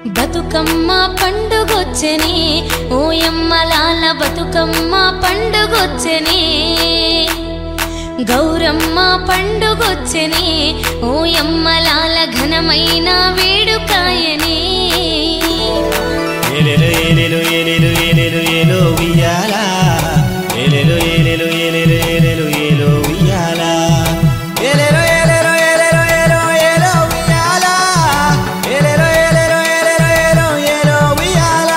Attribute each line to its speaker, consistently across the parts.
Speaker 1: బతుకమ్మ పండుగొచ్చని ఓయమ్మ లాల బతుకమ్మ పండుగొచ్చని గౌరమ్మ పండుగొచ్చని ఓయమ్మ లాల ఘనమైన వేడుకాయని
Speaker 2: ఏలేలు ఏలేలు ఏలేలు ఏలేలు ఏలో ఉయ్యాల ఏలేలు ఏలేలు ఏలేలు ఏలేలు ఏలో ఉయ్యాల ఏలేలు ఏలేలు ఏలేలు ఏలో ఏలో ఉయ్యాల ఏలేలు ఏలేలు ఏలేలు ఏలో ఏలో ఉయ్యాల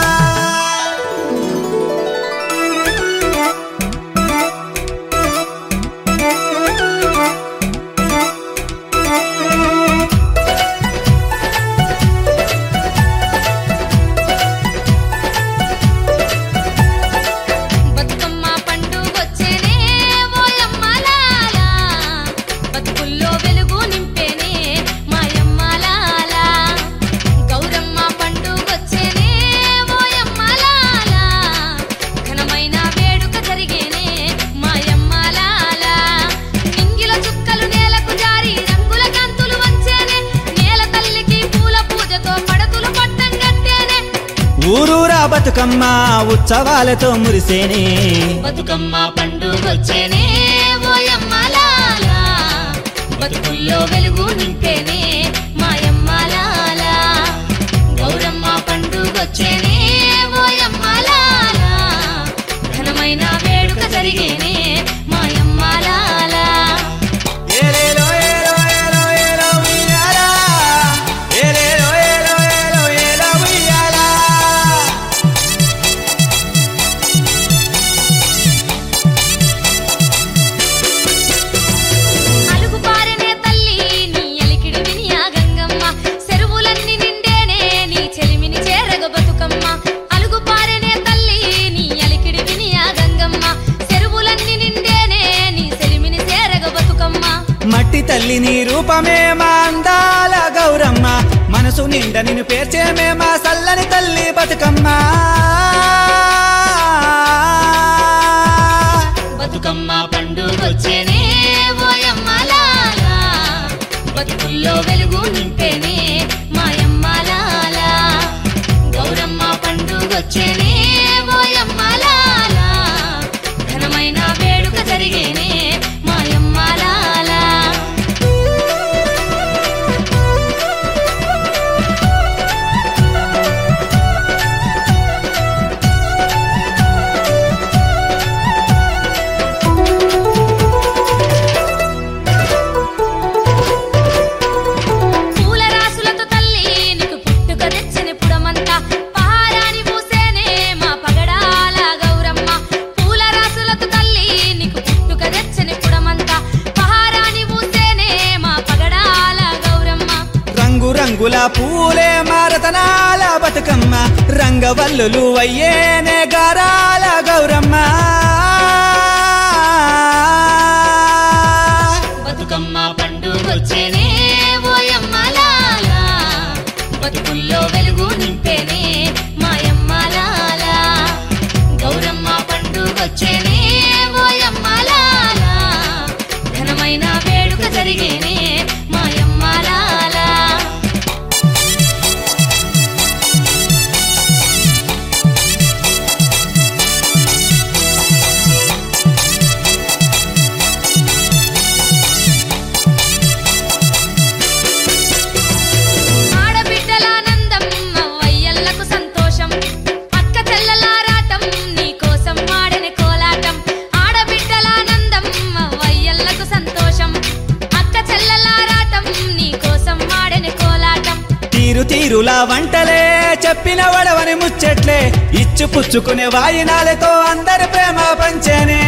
Speaker 1: బతుకమ్మ పండుగొచ్చెనే ఓయమ్మ లాల బతుకుల్లో వెలుగు నింపేనే మాయమ్మ లాల గౌరమ్మ పండుగొచ్చెనే ఓయమ్మ లాల ఘనమైన వేడుక జరిగేనే మాయమ్మ లాల నింగిల చుక్కలు నేలకు జారి రంగుల కాంతులు వచ్చేనే నేల తల్లికి పూల పూజతో పడతులు పట్టం కట్టేనే
Speaker 2: ఊరూరా బతుకమ్మ ఉత్సవాలతో మురిసేనే
Speaker 1: బతుకమ్మ పండుగొచ్చేనే ఓయమ్మ లాల బతుకుల్లో వెలుగు నింపేనే మాయమ్మ లాల గౌరమ్మ పండుగొచ్చేనే ఓయమ్మ లాల ఘనమైన వేడుక జరిగేనే మాయమ్మ లాల
Speaker 2: ఏలేలో ఏలో ఏలో ఏలో ఉయ్యాల ఏలేలో ఏలో ఏలో ఏలో ఉయ్యాల
Speaker 1: అలుగు పారెనే తల్లి నీ అలికిడి విని ఆ గంగమ్మ చెరువులన్నీ నిండేనే నీ చెలిమిని చేరగ బతుకమ్మ అలుగు పారెనే తల్లి నీ అలికిడి విని ఆ గంగమ్మ చెరువులన్నీ నిండేనే నీ చెలిమిని చేరగ బతుకమ్మ
Speaker 2: మట్టి తల్లి నీ రూపమే మా అందాల గౌరమ్మ మనసు నిండ నిన్ను పేర్చేమే మా సల్లని తల్లి బతుకమ్మ
Speaker 1: బతుకమ్మ పండుగొచ్చేనే ఓయమ్మ లాల బతుకుల్లో వెలుగు నింపేనే మాయమ్మ లాల గౌరమ్మ పండుగొచ్చేనే ఓయమ్మ లాల ఘనమైన వేడుక జరిగేనే మాయమ్మ లాల పూల రాసులతో తల్లి నీకు పుట్టుక తెచ్చని పుడమంతా పహారాని పూసేనే మా పగడాల గౌరమ్మ పూల రాసులతో తల్లి నీకు పుట్టుక తెచ్చని పుడమంతా పహారాని పూసేనే మా పగడాల గౌరమ్మ
Speaker 2: రంగు రంగుల పూలే మారతనాల బతుకమ్మ రంగవల్లులు అయ్యేనే గారాల గౌరమ్మ
Speaker 1: బతుకమ్మ పండుగొచ్చేనే ఓయమ్మ లాల బతుకుల్లో వెలుగు నింపేనే మాయమ్మ లాల గౌరమ్మ పండుగొచ్చేనే ఓయమ్మ లాల ఘనమైన వేడుక జరిగేనే మాయమ్మ లాల ఆడబిడ్డలానందం అవ్వయ్యలకు సంతోషం అక్క చెల్లలారాటం నీ కోసం ఆడని కోలాటం ఆడబిడ్డలానందం అవ్వయ్యలకు సంతోషం అక్క చెల్లలారాటం నీ కోసం ఆడని కోలాటం
Speaker 2: తీరు తీరులా వంటలే చెప్పిన వడవని ముచ్చట్లే ఇచ్చు పుచ్చుకునే వాయినాలతో అందరి ప్రేమ పంచనే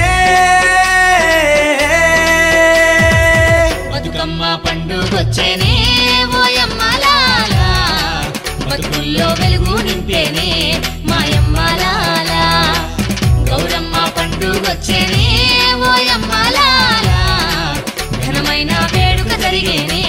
Speaker 1: బతుకమ్మ పండుగొచ్చేనే ఓయమ్మ లాల బతుకుల్లో వెలుగు నింపేనే మాయమ్మ లాల గౌరమ్మ పండుగొచ్చేనే ఓయమ్మ లాల ఘనమైన వేడుక జరిగేనే